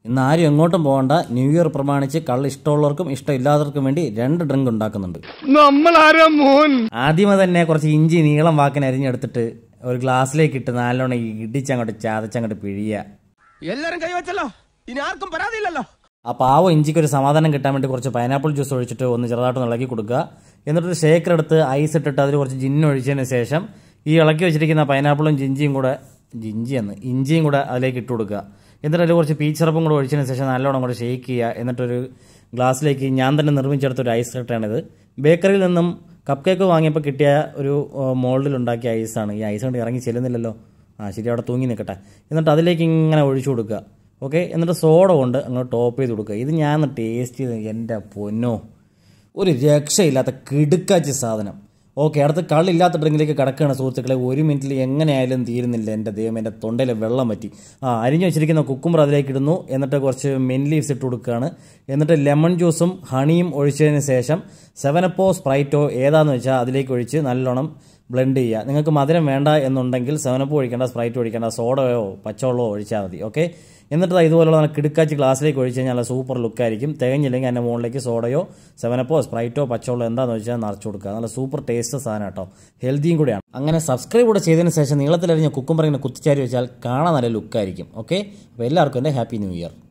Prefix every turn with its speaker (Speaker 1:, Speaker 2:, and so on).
Speaker 1: ഇന്ന് ആരും എങ്ങോട്ടും പോകണ്ട ന്യൂ ഇയർ പ്രമാണിച്ച് കള്ള് ഇഷ്ടമുള്ളവർക്കും ഇഷ്ടമില്ലാത്തവർക്കും വേണ്ടി രണ്ട് ഡ്രിങ്ക് ഉണ്ടാക്കുന്നുണ്ട്
Speaker 2: നമ്മളാരാ മോൻ
Speaker 1: ആദ്യമേ തന്നെ കുറച്ച് ഇഞ്ചി നീളം വാക്കിന് അരിഞ്ഞെടുത്തിട്ട് ഒരു ഗ്ലാസ്സിലേക്ക് ഇട്ട് നല്ലോണം ഇടിച്ചങ്ങോട്ട് ചതച്ചങ്ങോട്ട് പിഴിയുക
Speaker 2: എല്ലാരും കൈവച്ചല്ലോ ഇനി ആർക്കും പരാതിയില്ലല്ലോ
Speaker 1: ആ പാവ ഇഞ്ചിക്ക് ഒരു സമാധാനം കിട്ടാൻ വേണ്ടി കുറച്ച് പൈനാപ്പിൾ ജ്യൂസ് ഒഴിച്ചിട്ട് ഒന്ന് ചെറുതായിട്ട് ഒന്ന് ഇളക്കി കൊടുക്കുക എന്നിട്ടൊരു ഷേക്കർ എടുത്ത് ഐസ് ഇട്ടിട്ട് അതിൽ കുറച്ച് ജിന്ന് ഒഴിച്ചതിന് ശേഷം ഈ ഇളക്കി വെച്ചിരിക്കുന്ന പൈനാപ്പിളും ജിഞ്ചിയും കൂടെ ജിഞ്ചിയെന്ന് ഇഞ്ചിയും കൂടെ അതിലേക്ക് ഇട്ട് കൊടുക്കുക എന്നിട്ട് അതിൽ കുറച്ച് പീച്ച് സിറപ്പും കൂടെ ഒഴിച്ചതിന് ശേഷം നല്ലോണം കൂടെ ഷേക്ക് ചെയ്യുക എന്നിട്ടൊരു ഗ്ലാസ്സിലേക്ക് ഞാൻ തന്നെ നിർമ്മിച്ചെടുത്ത ഒരു ഐസ് കട്ടാണിത് ബേക്കറിയിൽ നിന്നും കപ്പ് കേക്ക് വാങ്ങിയപ്പോൾ കിട്ടിയ ഒരു മോൾഡിൽ ഉണ്ടാക്കിയ ഐസാണ് ഈ ഐസ് കൊണ്ട് ഇറങ്ങി ചെല്ലുന്നില്ലല്ലോ ആ ശരി അവിടെ തൂങ്ങി നിൽക്കട്ടെ എന്നിട്ട് അതിലേക്ക് ഇങ്ങനെ ഒഴിച്ചു കൊടുക്കുക ഓക്കെ എന്നിട്ട് സോഡ കൊണ്ട് അങ്ങോട്ട് ടോപ്പ് ചെയ്ത് കൊടുക്കുക ഇത് ഞാൻ ടേസ്റ്റ് ചെയ്ത് എൻ്റെ പൊന്നോ ഒരു രക്ഷയില്ലാത്ത കിടുക്കാച്ചി സാധനം ഓക്കെ അടുത്ത് കള്ളില്ലാത്ത ഡ്രിങ്കിലേക്ക് കിടക്കുകയാണ് സുഹൃത്തുക്കളെ ഒരു മിനിറ്റിൽ എങ്ങനെയായാലും തീരുന്നില്ല എൻ്റെ ദൈവം എൻ്റെ തൊണ്ടയിൽ വെള്ളം പറ്റി ആ അരിഞ്ഞു വെച്ചിരിക്കുന്ന കുക്കുമ്പർ അതിലേക്ക് ഇടുന്നു എന്നിട്ട് കുറച്ച് മെൻ ലീവ്സ് ഇട്ട് കൊടുക്കുകയാണ് എന്നിട്ട് ലെമൺ ജ്യൂസും ഹണിയും ഒഴിച്ചതിന് ശേഷം സെവനപ്പോ സ്പ്രൈറ്റോ ഏതാന്ന് വെച്ചാൽ അതിലേക്ക് ഒഴിച്ച് നല്ലോണം ബ്ലെൻഡ് ചെയ്യുക നിങ്ങൾക്ക് മധുരം വേണ്ട എന്നുണ്ടെങ്കിൽ സെവനപ്പ് ഒഴിക്കേണ്ട സ്പ്രൈറ്റ് ഒഴിക്കേണ്ട സോഡയോ പച്ചവെള്ളമോ ഒഴിച്ചാൽ മതി ഓക്കെ എന്നിട്ട് ദാ ഇതുപോലുള്ള നല്ല കിടുക്കാച്ചി ഗ്ലാസ്സിലേക്ക് ഒഴിച്ച് കഴിഞ്ഞാൽ നല്ല സൂപ്പർ ലുക്കായിരിക്കും തികഞ്ഞില്ലെങ്കിൽ അതിൻ്റെ മുകളിലേക്ക് സോഡയോ സെവനപ്പോ സ്പ്രൈറ്റോ പച്ചവെള്ളമോ എന്താണെന്ന് വെച്ചാൽ നിറച്ച് കൊടുക്കുക നല്ല സൂപ്പർ ടേസ്റ്റ് സാധനം കേട്ടോ ഹെൽത്തിയും കൂടെയാണ് അങ്ങനെ സബ്സ്ക്രൈബ് കൂടെ ചെയ്തതിന് ശേഷം നീളത്തിലറിഞ്ഞ കുക്കുംബർ ഇങ്ങനെ കുത്തിച്ചാരി വെച്ചാൽ കാണാൻ നല്ല ലുക്കായിരിക്കും ഓക്കെ അപ്പോൾ എല്ലാവർക്കും എൻ്റെ ഹാപ്പി ന്യൂ ഇയർ